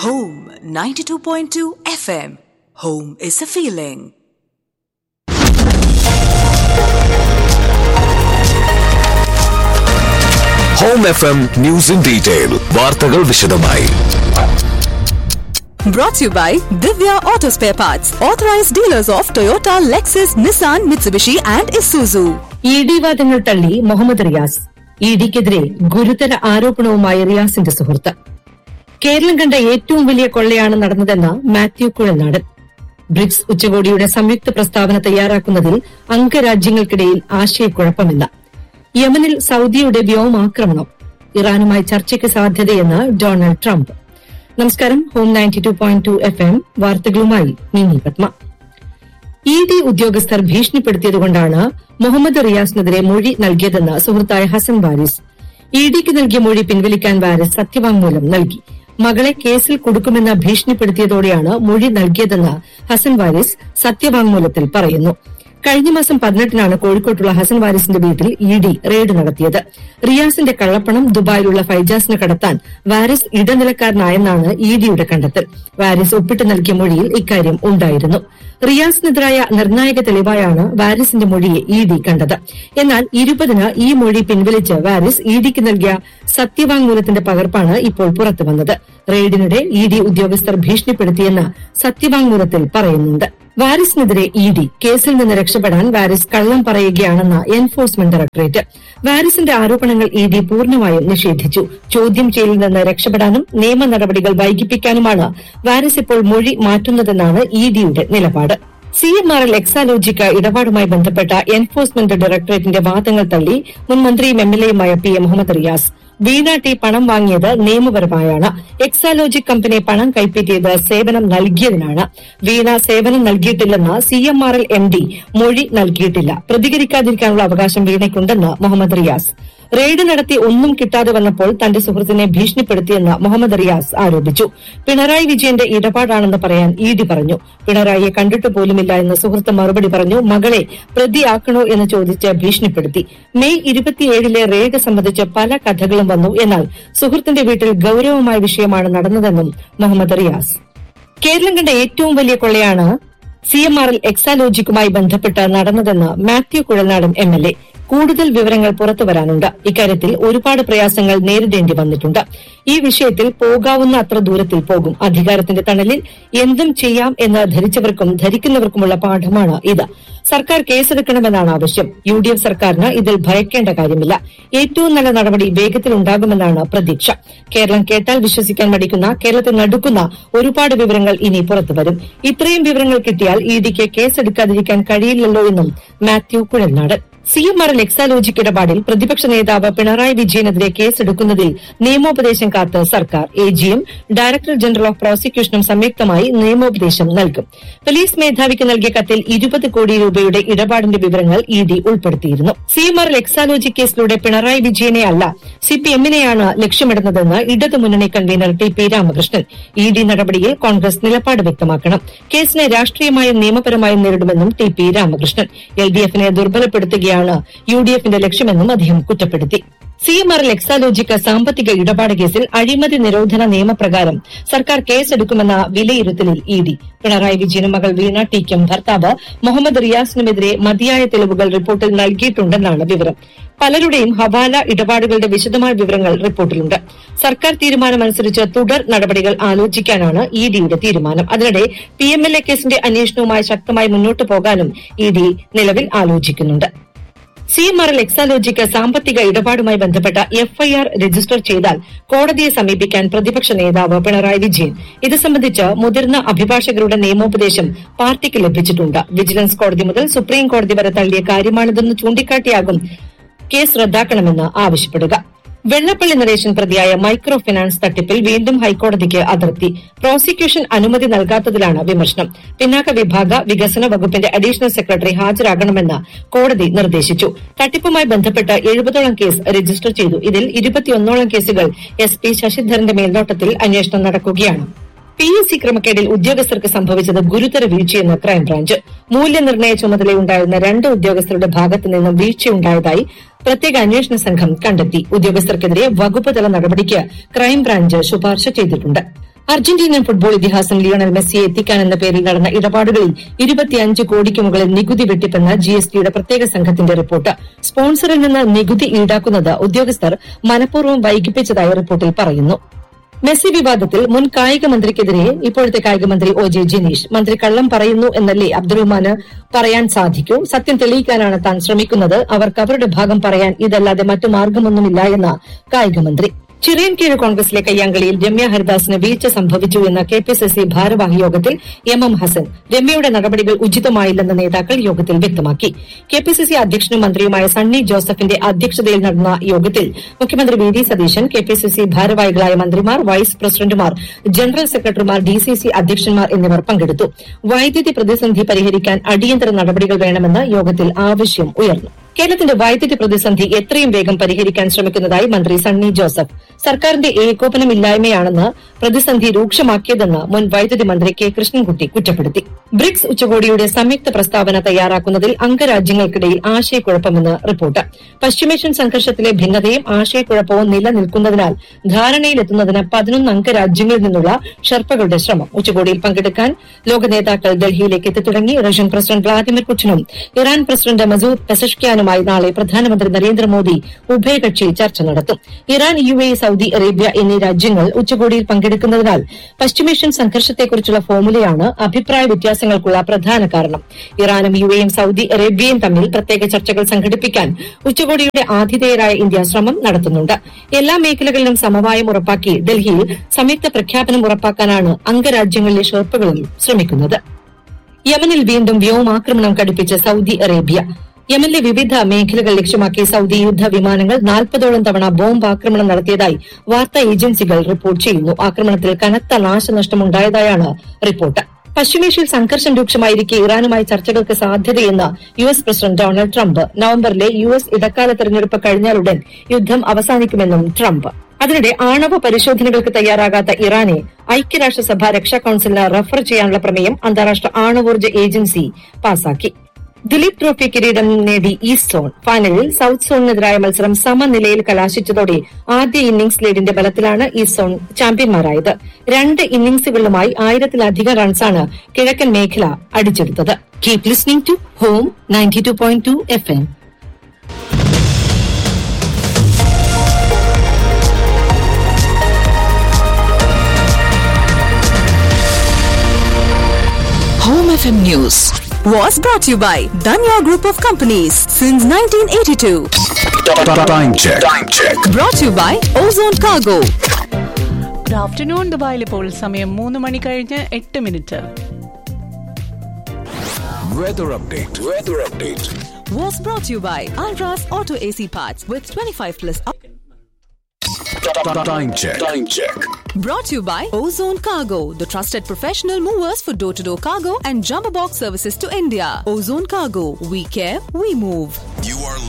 Home 92.2 FM. Home is a feeling. Home F M news in detail വാർത്തകൾ വിശദമായി Brought to you by Divya Auto Spare Parts, authorized dealers of Toyota, Lexus, Nissan, Mitsubishi, and Isuzu. E D വാദങ്ങൾ തള്ളി Muhammad Riyas E ഡിക്കെതിരെ ഗുരുതര ആരോപണവുമായി റിയാസിന്റെ സുഹൃത്ത് കേരളം കണ്ട ഏറ്റവും വലിയ കൊള്ളയാണ് നടന്നതെന്ന് മാത്യു കുഴൽനാടൻ ബ്രിക്സ് ഉച്ചകോടിയുടെ സംയുക്ത പ്രസ്താവന തയ്യാറാക്കുന്നതിൽ അംഗരാജ്യങ്ങൾക്കിടയിൽ ആശയക്കുഴപ്പമില്ല യമനിൽ സൌദിയുടെ വ്യോമാക്രമണം ഇറാനുമായി ചർച്ചയ്ക്ക് സാധ്യതയെന്ന് ഡൊണാൾഡ് ട്രംപ് നമസ്കാരം home ninety two point two F M വാർത്തകളുമായി മിനി പത്മ ഇ ഡി ഉദ്യോഗസ്ഥർ ഭീഷണിപ്പെടുത്തിയതുകൊണ്ടാണ് മുഹമ്മദ് റിയാസിനെതിരെ മൊഴി നൽകിയതെന്ന് സുഹൃത്തായ ഹസൻ വാരിസ് ഇ ഡിക്ക് നൽകിയ മൊഴി പിൻവലിക്കാൻ വാരിസ് സത്യവാങ്മൂലം നൽകി മകളെ കേസിൽ കൊടുക്കുമെന്ന് ഭീഷണിപ്പെടുത്തിയതോടെയാണ് മൊഴി നൽകിയതെന്ന് ഹസൻ വാരിസ് സത്യവാങ്മൂലത്തിൽ പറയുന്നു കഴിഞ്ഞ മാസം പതിനെട്ടിനാണ് കോഴിക്കോട്ടുള്ള ഹസൻ വാരിസിന്റെ വീട്ടിൽ ഇ ഡി റെയ്ഡ് നടത്തിയത് റിയാസിന്റെ കള്ളപ്പണം ദുബായിലുള്ള ഫൈജാസിന് കടത്താൻ വാരിസ് ഇടനിലക്കാരനായെന്നാണ് ഇ ഡിയുടെ കണ്ടെത്തൽ വാരിസ് ഒപ്പിട്ട് നൽകിയ മൊഴിയിൽ ഇക്കാര്യം ഉണ്ടായിരുന്നു റിയാസിനെതിരായ നിർണായക തെളിവായാണ് വാരിസിന്റെ മൊഴിയെ ഇ ഡി കണ്ടത് എന്നാൽ ഇരുപതിന് ഈ മൊഴി പിൻവലിച്ച് വാരിസ് ഇ ഡിക്ക് നൽകിയ സത്യവാങ്മൂലത്തിന്റെ പകർപ്പാണ് ഇപ്പോൾ പുറത്തുവന്നത് റെയ്ഡിനിടെ ഇ ഡി ഉദ്യോഗസ്ഥർ ഭീഷണിപ്പെടുത്തിയെന്ന് സത്യവാങ്മൂലത്തിൽ പറയുന്നുണ്ട് വാരിസിനെതിരെ ഇ ഡി കേസിൽ നിന്ന് രക്ഷപ്പെടാൻ വാരിസ് കള്ളം പറയുകയാണെന്ന് എൻഫോഴ്സ്മെന്റ് ഡയറക്ടറേറ്റ് വാരിസിന്റെ ആരോപണങ്ങൾ ഇ ഡി പൂർണ്ണമായും നിഷേധിച്ചു ചോദ്യം ചെയ്യലിൽ നിന്ന് രക്ഷപ്പെടാനും നിയമ നടപടികൾ വൈകിപ്പിക്കാനുമാണ് വാരിസ് ഇപ്പോൾ മൊഴി മാറ്റുന്നതെന്നാണ് ഇ ഡിയുടെ നിലപാട് C M R L Exalogic ഇടപാടുമായി ബന്ധപ്പെട്ട എൻഫോഴ്സ്മെന്റ് ഡയറക്ടറേറ്റിന്റെ വാദങ്ങൾ തള്ളി മുൻ മന്ത്രിയും എം എൽ എയുമായ P A Muhammad Riyas Veena T പണം വാങ്ങിയത് നിയമപരമായാണ് എക്സാലോജിക് കമ്പനി പണം കൈപ്പറ്റിയത് സേവനം നൽകിയതിനാണ് വീണ സേവനം നൽകിയിട്ടില്ലെന്ന് C M R L M D മൊഴി നൽകിയിട്ടില്ല പ്രതികരിക്കാതിരിക്കാനുള്ള അവകാശം വീണയ്ക്കുണ്ടെന്ന് മുഹമ്മദ് റിയാസ് റെയ്ഡ് നടത്തി ഒന്നും കിട്ടാതെ വന്നപ്പോൾ തന്റെ സുഹൃത്തിനെ ഭീഷണിപ്പെടുത്തിയെന്ന് മുഹമ്മദ് റിയാസ് ആരോപിച്ചു പിണറായി വിജയന്റെ ഇടപാടാണെന്ന് പറയാൻ ഇ ഡി പറഞ്ഞു പിണറായിയെ കണ്ടിട്ട് പോലുമില്ല എന്ന് സുഹൃത്ത് മറുപടി പറഞ്ഞു മകളെ പ്രതിയാക്കണോ എന്ന് ചോദിച്ച് ഭീഷണിപ്പെടുത്തി മെയ് ഇരുപത്തിയേഴിലെ റെയ്ഡ് സംബന്ധിച്ച് പല കഥകളും വന്നു എന്നാൽ സുഹൃത്തിന്റെ വീട്ടിൽ ഗൌരവമായ വിഷയമാണ് നടന്നതെന്നും മുഹമ്മദ് റിയാസ് കേരളം കണ്ട ഏറ്റവും വലിയ കൊള്ളയാണ് സി എം ആർ എൽ എക്സാലോജിക്കുമായി ബന്ധപ്പെട്ട് നടന്നതെന്ന് Mathew Kuzhalnadan M L A കൂടുതൽ വിവരങ്ങൾ പുറത്തുവരാനുണ്ട് ഇക്കാര്യത്തിൽ ഒരുപാട് പ്രയാസങ്ങൾ നേരിടേണ്ടി വന്നിട്ടുണ്ട് ഈ വിഷയത്തിൽ പോകാവുന്ന അത്ര ദൂരത്തിൽ പോകും അധികാരത്തിന്റെ തണലിൽ എന്തും ചെയ്യാം എന്ന് ധരിച്ചവർക്കും ധരിക്കുന്നവർക്കുമുള്ള പാഠമാണ് ഇത് സർക്കാർ കേസെടുക്കണമെന്നാണ് ആവശ്യം യു ഡി എഫ് സർക്കാരിന് ഇതിൽ ഭയക്കേണ്ട കാര്യമില്ല ഏറ്റവും നല്ല നടപടി വേഗത്തിലുണ്ടാകുമെന്നാണ് പ്രതീക്ഷ കേരളം കേട്ടാൽ വിശ്വസിക്കാൻ മടിക്കുന്ന കേരളത്തെ നടുക്കുന്ന ഒരുപാട് വിവരങ്ങൾ ഇനി പുറത്തുവരും ഇത്രയും വിവരങ്ങൾ കിട്ടിയാൽ ഇ ഡിക്ക് കേസെടുക്കാതിരിക്കാൻ കഴിയില്ലല്ലോ എന്നും Mathew Kuzhalnad C M R L Exalogic ഇടപാടിൽ പ്രതിപക്ഷ നേതാവ് പിണറായി വിജയനെതിരെ കേസെടുക്കുന്നതിൽ നിയമോപദേശം കാത്ത് സർക്കാർ എ ജിയും ഡയറക്ടർ ജനറൽ ഓഫ് പ്രോസിക്യൂഷനും സംയുക്തമായി നിയമോപദേശം നൽകും പോലീസ് മേധാവിക്ക് നൽകിയ കത്തിൽ ഇരുപത് കോടി രൂപയുടെ ഇടപാടിന്റെ വിവരങ്ങൾ ഇ ഡി ഉൾപ്പെടുത്തിയിരുന്നു C M R L Exalogic കേസിലൂടെ പിണറായി വിജയനെ അല്ല സി പി എമ്മിനെയാണ് ലക്ഷ്യമിടുന്നതെന്ന് ഇടതുമുന്നണി convener T P Ramakrishnan E D നടപടിയിൽ കോൺഗ്രസ് നിലപാട് വ്യക്തമാക്കണം കേസിനെ രാഷ്ട്രീയമായും നിയമപരമായും നേരിടുമെന്നും T P Ramakrishnan L D എഫിനെ ദുർബലപ്പെടുത്തുകയാണ് യു ഡി എഫിന്റെ ലക്ഷ്യമെന്നും അദ്ദേഹം കുറ്റപ്പെടുത്തി C M R L Exalogic സാമ്പത്തിക ഇടപാട് കേസിൽ അഴിമതി നിരോധന നിയമപ്രകാരം സർക്കാർ കേസെടുക്കുമെന്ന വിലയിരുത്തലിൽ ഇ ഡി പിണറായി വിജയനും മകൾ വീണ ടിക്കും ഭർത്താവ് മുഹമ്മദ് റിയാസിനുമെതിരെ മതിയായ തെളിവുകൾ റിപ്പോർട്ടിൽ നൽകിയിട്ടുണ്ടെന്നാണ് വിവരം പലരുടെയും ഹവാല ഇടപാടുകളുടെ വിശദമായ വിവരങ്ങൾ റിപ്പോർട്ടിലുണ്ട് സർക്കാർ തീരുമാനമനുസരിച്ച് തുടർ നടപടികൾ ആലോചിക്കാനാണ് ഇ ഡിയുടെ തീരുമാനം അതിനിടെ പി എം എൽ എ കേസിന്റെ അന്വേഷണവുമായി ശക്തമായി മുന്നോട്ടു പോകാനും ഇ ഡി നിലവിൽ ആലോചിക്കുന്നുണ്ട് C M R L Exalogic സാമ്പത്തിക ഇടപാടുമായി ബന്ധപ്പെട്ട എഫ്ഐആർ രജിസ്റ്റർ ചെയ്താൽ കോടതിയെ സമീപിക്കാൻ പ്രതിപക്ഷ നേതാവ് പിണറായി വിജയൻ ഇത് സംബന്ധിച്ച് മുതിർന്ന അഭിഭാഷകരുടെ നിയമോപദേശം പാർട്ടിക്ക് ലഭിച്ചിട്ടുണ്ട് വിജിലൻസ് കോടതി മുതൽ സുപ്രീം കോടതി വരെ തള്ളിയ കാര്യമാണിതെന്ന് ചൂണ്ടിക്കാട്ടിയാകും കേസ് റദ്ദാക്കണമെന്ന് ആവശ്യപ്പെടുക വെള്ളപ്പള്ളി നരേശൻ പ്രതിയായ മൈക്രോ ഫിനാൻസ് തട്ടിപ്പിൽ വീണ്ടും ഹൈക്കോടതിക്ക് അതിർത്തി പ്രോസിക്യൂഷൻ അനുമതി നൽകാത്തതിലാണ് വിമർശനം പിന്നാക്ക വിഭാഗ വികസന വകുപ്പിന്റെ അഡീഷണൽ സെക്രട്ടറി ഹാജരാകണമെന്ന് കോടതി നിർദ്ദേശിച്ചു തട്ടിപ്പുമായി ബന്ധപ്പെട്ട് എഴുപതോളം കേസ് രജിസ്റ്റർ ചെയ്തു ഇതിൽ ഇരുപത്തിയൊന്നോളം കേസുകൾ എസ് പി ശശിധരന്റെ മേൽനോട്ടത്തിൽ അന്വേഷണം നടക്കുകയാണ് പി എസ് സി ക്രമക്കേടിൽ ഉദ്യോഗസ്ഥർക്ക് സംഭവിച്ചത് ഗുരുതര വീഴ്ചയെന്ന് ക്രൈംബ്രാഞ്ച് മൂല്യനിർണ്ണയ ചുമതലയുണ്ടായിരുന്ന രണ്ട് ഉദ്യോഗസ്ഥരുടെ ഭാഗത്തു നിന്നും വീഴ്ചയുണ്ടായതായി പ്രത്യേക അന്വേഷണ സംഘം കണ്ടെത്തി ഉദ്യോഗസ്ഥർക്കെതിരെ വകുപ്പ് തല നടപടിക്ക് ക്രൈംബ്രാഞ്ച് ശുപാർശ ചെയ്തിട്ടുണ്ട് അർജന്റീനൻ ഫുട്ബോൾ ഇതിഹാസം ലിയോണൽ മെസ്സിയെ എത്തിക്കാൻ എന്ന പേരിൽ നടന്ന ഇടപാടുകളിൽ ഇരുപത്തിയഞ്ച് കോടിക്ക് മുകളിൽ നികുതി വെട്ടിപ്പെന്ന ജി എസ് ടിയുടെ പ്രത്യേക സംഘത്തിന്റെ റിപ്പോർട്ട് സ്പോൺസറിൽ നിന്ന് നികുതി ഈടാക്കുന്നത് ഉദ്യോഗസ്ഥർ മനഃപൂർവ്വം വൈകിപ്പിച്ചതായി റിപ്പോർട്ടിൽ പറയുന്നു മെസ്സി വിവാദത്തിൽ മുൻ കായിക മന്ത്രിക്കെതിരെ ഇപ്പോഴത്തെ കായിക മന്ത്രി ഒ ജെ ജിനീഷ് മന്ത്രി കള്ളം പറയുന്നു എന്നല്ലേ അബ്ദുറഹ്മാന് പറയാൻ സാധിക്കൂ സത്യം തെളിയിക്കാനാണ് താൻ ശ്രമിക്കുന്നത് അവർക്ക് അവരുടെ ഭാഗം പറയാൻ ഇതല്ലാതെ മറ്റു മാർഗമൊന്നുമില്ല എന്ന കായിക മന്ത്രി ചിറയൻകീഴ് കോൺഗ്രസിലെ കയ്യാങ്കളിയിൽ രമ്യ ഹരിദാസിന് വീഴ്ച സംഭവിച്ചു എന്ന കെ പി സി സി ഭാരവാഹി യോഗത്തിൽ എം എം ഹസൻ രമ്യയുടെ നടപടികൾ ഉചിതമായില്ലെന്ന് നേതാക്കൾ യോഗത്തിൽ വ്യക്തമാക്കി കെ പി സി സി അധ്യക്ഷനും മന്ത്രിയുമായ സണ്ണി ജോസഫിന്റെ അധ്യക്ഷതയിൽ നടന്ന യോഗത്തിൽ മുഖ്യമന്ത്രി V D Satheesan K P C C ഭാരവാഹികളായ മന്ത്രിമാർ വൈസ് പ്രസിഡന്റുമാർ ജനറൽ സെക്രട്ടറിമാർ ഡി സി സി അധ്യക്ഷന്മാർ എന്നിവർ പങ്കെടുത്തു വൈദ്യുതി പ്രതിസന്ധി പരിഹരിക്കാൻ അടിയന്തര നടപടികൾ വേണമെന്ന് യോഗത്തിൽ ആവശ്യം ഉയർന്നു കേരളത്തിന്റെ വൈദ്യുതി പ്രതിസന്ധി എത്രയും വേഗം പരിഹരിക്കാൻ ശ്രമിക്കുന്നതായി മന്ത്രി സണ്ണി ജോസഫ് സർക്കാരിന്റെ ഏകോപനമില്ലായ്മയാണെന്ന് പ്രതിസന്ധി രൂക്ഷമാക്കിയതെന്ന് മുൻ വൈദ്യുതി മന്ത്രി കെ കൃഷ്ണൻകുട്ടി കുറ്റപ്പെടുത്തി ബ്രിക്സ് ഉച്ചകോടിയുടെ സംയുക്ത പ്രസ്താവന തയ്യാറാക്കുന്നതിൽ അംഗരാജ്യങ്ങൾക്കിടയിൽ ആശയക്കുഴപ്പമെന്ന് റിപ്പോർട്ട് പശ്ചിമേഷ്യൻ സംഘർഷത്തിലെ ഭിന്നതയും ആശയക്കുഴപ്പവും നിലനിൽക്കുന്നതിനാൽ ധാരണയിലെത്തുന്നതിന് പതിനൊന്ന് അംഗരാജ്യങ്ങളിൽ നിന്നുള്ള ഷെർപ്പകളുടെ ശ്രമം ഉച്ചകോടിയിൽ പങ്കെടുക്കാൻ ലോക നേതാക്കൾ ഡൽഹിയിലേക്ക് എത്തിത്തുടങ്ങി റഷ്യൻ പ്രസിഡന്റ് വ്ളാദിമിർ പുടിനും ഇറാൻ പ്രസിഡന്റ് മസൂദ് പെസഷ്ക്യാനുമായി നാളെ പ്രധാനമന്ത്രി നരേന്ദ്രമോദി ഉഭയകക്ഷി ചർച്ച നടത്തും Iran U A Saudi Arabia എന്നീ രാജ്യങ്ങൾ ഉച്ചകോടിയിൽ പങ്കെടുക്കുന്നതിനാൽ പശ്ചിമേഷ്യൻ സംഘർഷത്തെക്കുറിച്ചുള്ള ഫോമുലയാണ് അഭിപ്രായ വ്യത്യാസങ്ങൾക്കുള്ള പ്രധാന കാരണം ഇറാനും യു എയും സൌദി അറേബ്യയും തമ്മിൽ പ്രത്യേക ചർച്ചകൾ സംഘടിപ്പിക്കാൻ ഉച്ചകോടിയുടെ ആതിഥേയരായ ഇന്ത്യ ശ്രമം നടത്തുന്നുണ്ട് എല്ലാ മേഖലകളിലും സമവായം ഉറപ്പാക്കി ഡൽഹിയിൽ സംയുക്ത പ്രഖ്യാപനം ഉറപ്പാക്കാനാണ് അംഗരാജ്യങ്ങളിലെ ഷെർപ്പുകളും ശ്രമിക്കുന്നത് യമനിൽ വീണ്ടും വ്യോമാക്രമണം കടുപ്പിച്ച് സൌദി അറേബ്യ യമനിലെ വിവിധ മേഖലകൾ ലക്ഷ്യമാക്കി സൌദി യുദ്ധ വിമാനങ്ങൾ നാൽപ്പതോളം തവണ ബോംബ് ആക്രമണം നടത്തിയതായി വാർത്താ ഏജൻസികൾ റിപ്പോർട്ട് ചെയ്യുന്നു ആക്രമണത്തിൽ കനത്ത നാശനഷ്ടമുണ്ടായതായാണ് റിപ്പോർട്ട് പശ്ചിമേഷ്യയിൽ സംഘർഷം രൂക്ഷമായിരിക്കെ ഇറാനുമായി ചർച്ചകൾക്ക് സാധ്യതയെന്ന് U S president Donald Trump നവംബറിലെ യു എസ് ഇടക്കാല തെരഞ്ഞെടുപ്പ് കഴിഞ്ഞാലുടൻ യുദ്ധം അവസാനിക്കുമെന്നും ട്രംപ് അതിനിടെ ആണവ പരിശോധനകൾക്ക് തയ്യാറാകാത്ത ഇറാനെ ഐക്യരാഷ്ട്രസഭ രക്ഷാ കൌൺസിലിന് റഫർ ചെയ്യാനുള്ള പ്രമേയം അന്താരാഷ്ട്ര ആണവോർജ്ജ ഏജൻസി പാസാക്കി ദിലീപ് ട്രോഫി കിരീടം നേടി ഈസ്റ്റ് സോൺ ഫൈനലിൽ സൌത്ത് സോണിനെതിരായ മത്സരം സമനിലയിൽ കലാശിച്ചതോടെ ആദ്യ ഇന്നിംഗ്സ് ലീഡിന്റെ ബലത്തിലാണ് ഈസ്റ്റ് സോൺ ചാമ്പ്യന്മാരായത് രണ്ട് ഇന്നിംഗ്സുകളിലുമായി ആയിരത്തിലധികം റൺസാണ് കിഴക്കൻ മേഖല അടിച്ചെടുത്തത് keep listening to home ninety two point two F M Home FM News was brought to you by Danya Group of Companies since 1982. Time check. Time check. Brought to you by Ozone Cargo. Good afternoon ദുബായിൽ ഇപ്പോൾ സമയം മൂന്ന് മണി കഴിഞ്ഞ് എട്ട് minute Weather update. Weather update. Was brought to you by Alras Auto AC Parts with 25 plus. Time check. Time check. Brought to you by Ozone Cargo, the trusted professional movers for door to door cargo and jumbo box services to India. Ozone Cargo, we care, we move. You are